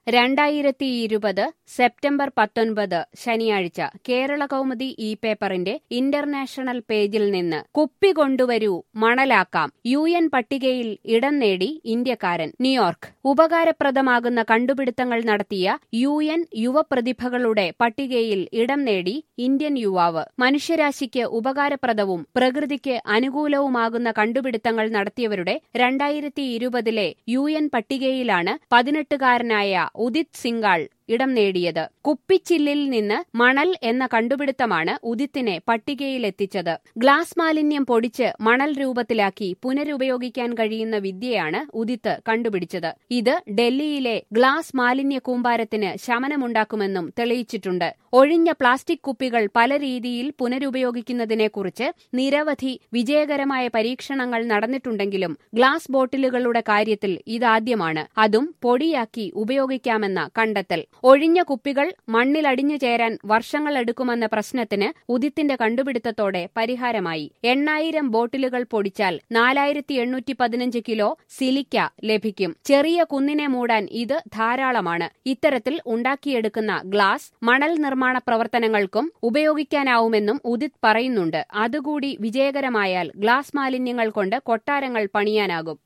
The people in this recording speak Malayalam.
രണ്ടായിരത്തി ഇരുപത് സെപ്റ്റംബർ പത്തൊൻപത് ശനിയാഴ്ച കേരള കൗമുദി ഈ പേപ്പറിന്റെ ഇന്റർനാഷണൽ പേജിൽ നിന്ന് കുപ്പി കൊണ്ടുവരൂ മണലാക്കാം യു എൻ പട്ടികയിൽ ഇടം നേടി ഇന്ത്യക്കാരൻ ന്യൂയോർക്ക് ഉപകാരപ്രദമാകുന്ന കണ്ടുപിടുത്തങ്ങൾ നടത്തിയ യു എൻ യുവപ്രതിഭകളുടെ പട്ടികയിൽ ഇടം നേടി ഇന്ത്യൻ യുവാവ് മനുഷ്യരാശിക്ക് ഉപകാരപ്രദവും പ്രകൃതിക്ക് അനുകൂലവുമാകുന്ന കണ്ടുപിടുത്തങ്ങൾ നടത്തിയവരുടെ രണ്ടായിരത്തി ഇരുപതിലെ യു എൻ പട്ടികയിലാണ് പതിനെട്ടുകാരനായ ഉദിത് സിംഗാൾ ഇടം നേടിയത് കുപ്പിച്ചില്ലിൽ നിന്ന് മണൽ എന്ന കണ്ടുപിടുത്തമാണ് ഉദിത്തിനെ പട്ടികയിലെത്തിച്ചത് ഗ്ലാസ് മാലിന്യം പൊടിച്ച് മണൽ രൂപത്തിലാക്കി പുനരുപയോഗിക്കാൻ കഴിയുന്ന വിദ്യയാണ് ഉദിത്ത് കണ്ടുപിടിച്ചത് ഇത് ഡൽഹിയിലെ ഗ്ലാസ് മാലിന്യ കൂമ്പാരത്തിന് ശമനമുണ്ടാക്കുമെന്നും തെളിയിച്ചിട്ടുണ്ട് ഒഴിഞ്ഞ പ്ലാസ്റ്റിക് കുപ്പികൾ പല രീതിയിൽ പുനരുപയോഗിക്കുന്നതിനെക്കുറിച്ച് നിരവധി വിജയകരമായ പരീക്ഷണങ്ങൾ നടന്നിട്ടുണ്ടെങ്കിലും ഗ്ലാസ് ബോട്ടിലുകളുടെ കാര്യത്തിൽ ഇതാദ്യമാണ് അതും പൊടിയാക്കി ഉപയോഗിക്കാമെന്ന കണ്ടെത്തൽ ഒഴിഞ്ഞ കുപ്പികൾ മണ്ണിലടിഞ്ഞു ചേരാൻ വർഷങ്ങളെടുക്കുമെന്ന പ്രശ്നത്തിന് ഉദിത്തിന്റെ കണ്ടുപിടുത്തത്തോടെ പരിഹാരമായി എണ്ണായിരം ബോട്ടിലുകൾ പൊടിച്ചാൽ നാലായിരത്തി എണ്ണൂറ്റി പതിനഞ്ച് കിലോ സിലിക്ക ലഭിക്കും ചെറിയ കുന്നിനെ മൂടാൻ ഇത് ധാരാളമാണ് ഇത്തരത്തിൽ ഉണ്ടാക്കിയെടുക്കുന്ന ഗ്ലാസ് മണൽ നിർമ്മാണ പ്രവർത്തനങ്ങൾക്കും ഉപയോഗിക്കാനാവുമെന്നും ഉദിത് പറയുന്നുണ്ട് അതുകൂടി വിജയകരമായാൽ ഗ്ലാസ് മാലിന്യങ്ങൾ കൊണ്ട് കൊട്ടാരങ്ങൾ പണിയാനാകും